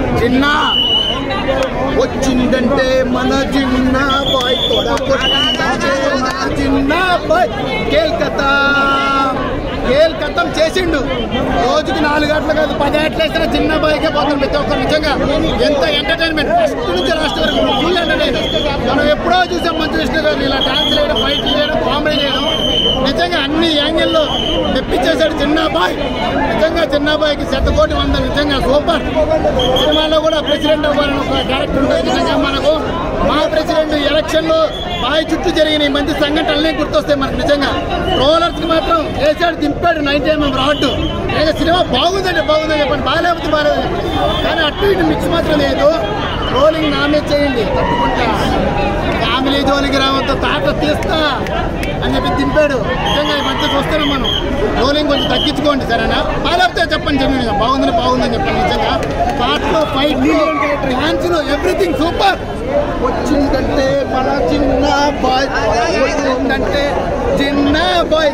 చిన్న వచ్చిందంటే మన చిన్న బాయ్ తొడగొట్టిందంటే మన చిన్న బాయ్ కేల్కతా కేల్కతం చేసిండు రోజుకి నాలుగు గంటలు కాదు పది గంటలు వేసిన చిన్న బాయ్కే పోతాం ప్రతి ఒక్కరు నిజంగా ఎంత ఎంటర్టైన్మెంట్ ఫస్ట్ నుంచి లాస్ట్ వరకు ఫుల్ ఎంటర్టైన్మెంట్ మనం ఎప్పుడో చూసాం మంచు విష్ణు గారు ఇలా డాన్స్ చేయడం ఫైట్లు చేయడం కామెడీ చేయడం నిజంగా అన్ని యాంగిల్లో తెప్పించేశాడు చిన్న బాయ్ నిజంగా చిన్న బాయ్కి శతకోటి వంద నిజంగా సూపర్ సినిమాలో కూడా ప్రెసిడెంట్ అవ్వాలని ఒక క్యారెక్టర్ ఉంటుంది నిజంగా మనకు మా ప్రెసిడెంట్ ఎలక్షన్ లో బాయ్ చుట్టూ జరిగిన ఈ మంచి సంఘటనలే గుర్తొస్తాయి మనకు నిజంగా రోలర్స్ కి మాత్రం వేసాడు దింపాడు నైన్టీ ఎంఎం రాడ్ లేదా సినిమా బాగుందంటే బాగుందని చెప్పండి బాగాలేకపోతే బాగాలేదు కానీ అటు ఇటు మిక్స్ మాత్రం లేదు రోలింగ్ నామే చేయండి తప్పుకుంటా ఫ్యామిలీ జోలికి రావద్దు తాట తీస్తా అని చెప్పి దింపాడు నిజంగా ఈ మధ్య చూస్తున్నాం మనం రోలింగ్ కొంచెం తగ్గించుకోండి సరేనా బాగాలేకపోతే చెప్పండి జెన్యున్గా బాగుందని బాగుందని చెప్పండి నిజంగా పాటలు ఫైట్ డాన్సులు ఎవ్రీథింగ్ సూపర్ వచ్చిందంటే మన చిన్న బాయ్ వచ్చిందంటే చిన్న బాయ్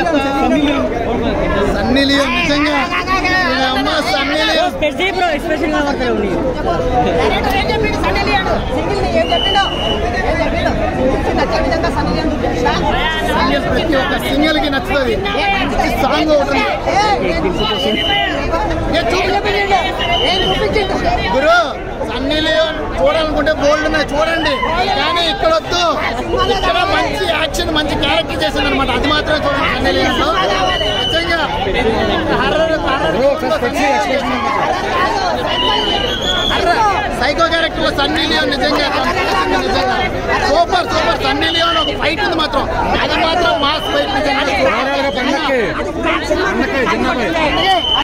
సన్నీ లియోన్ నిజంగా ఈ అమ్మ Sunny Leone special bro expression కనబడతాయి నీకు డైరెక్టర్ ఏం చెప్పిండు సన్నీ లియోన్ సింగిల్ ని ఏం చెప్పిండు ఏం చెప్పిండు పిచ్చి నచ్చే విధంగా సన్నీ లియోన్ చూపించా సింగిల్ ప్రతి ఒక్క సింగిల్ కి నచ్చుతుంది సాంగ్ ఒకటి ఏం చూపించిండు ఏం చూపించిండు గురు సన్నీ లియోన్ చూడాలనుకుంటే బోల్డ్ ఉన్నాయి చూడండి కానీ ఇక్కడ వద్దు ఇక్కడ మంచి యాక్షన్ మంచి క్యారెక్టర్ చేసింది అనమాట అది మాత్రమే చూడండి సన్నీ లియోన్ లో నిజంగా హర్రర్ సైకో క్యారెక్టర్ లో సన్నీ లియోన్ నిజంగా నిజంగా సూపర్ సూపర్ సన్నీ లియోన్ ఒక ఫైట్ ఉంది మాత్రం అది మాత్రం మాస్ ఫైట్ నిజంగా